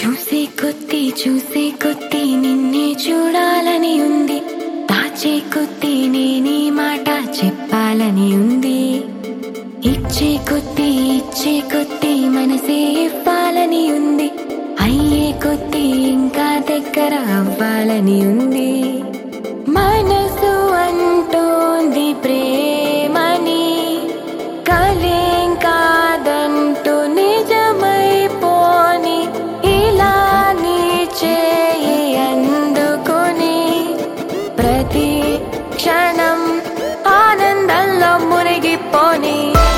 చూసే కొద్దీ చూసే కొద్దీ నిన్నే చూడాలని ఉంది దాచే కొద్దీ నేనీ మాట చెప్పాలని ఉంది ఇచ్చే కొద్దీ ఇచ్చే కొద్దీ మనసే ఇవ్వాలని ఉంది అయ్యే కొద్దీ ఇంకా దగ్గర అవ్వాలని ఉంది మనసు అంటోంది ప్రేమని కలేం కాదంటూ నిజమైపోని ఇలా నీ చేయి అందుకొని ప్రతి క్షణం ఆనందంలో మునిగిపోని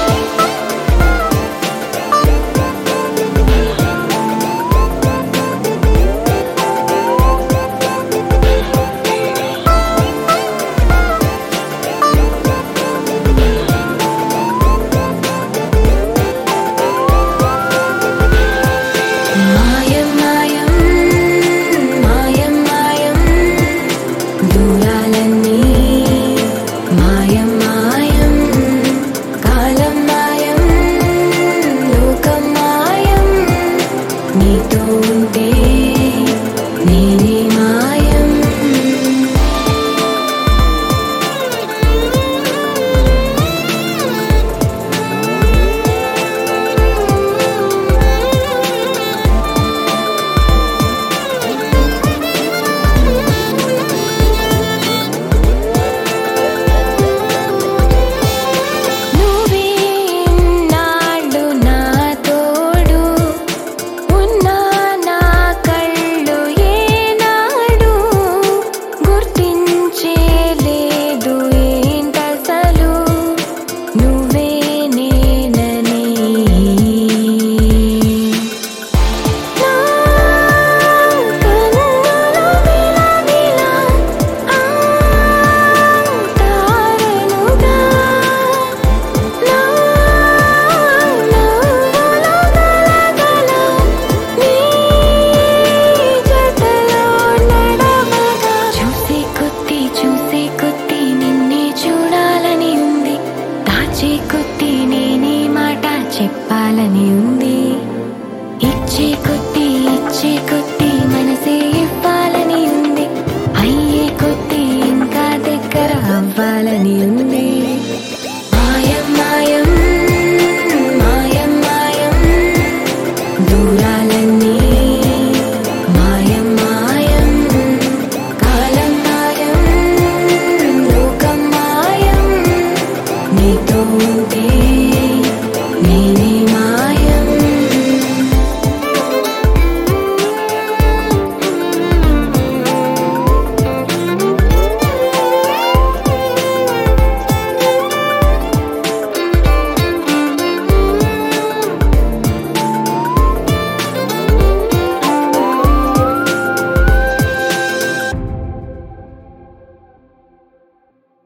మాయం మాయం మాయం మాయం దూరాలన్నీ మాయం మాయం కాలం మాయం లోకం మాయం నీతో ఉంటే నేనే మాయం నువ్వే నాడు నా తోడు ఉన్నా నా కళ్ళు ఏనాడు గుర్తించే లేదు ఏంటసలు నువ్వే నేనని నా కన్నులు విలవిల ఆ తారలుగా నా నవ్వుల గలగల నీ జతలో నడవగా చూసే కొద్దీ చూసే కొద్దీ నిన్నే చూడాలని ఉంది దాచే కొద్దీ నేనే మాట చెప్పాలని ఉంది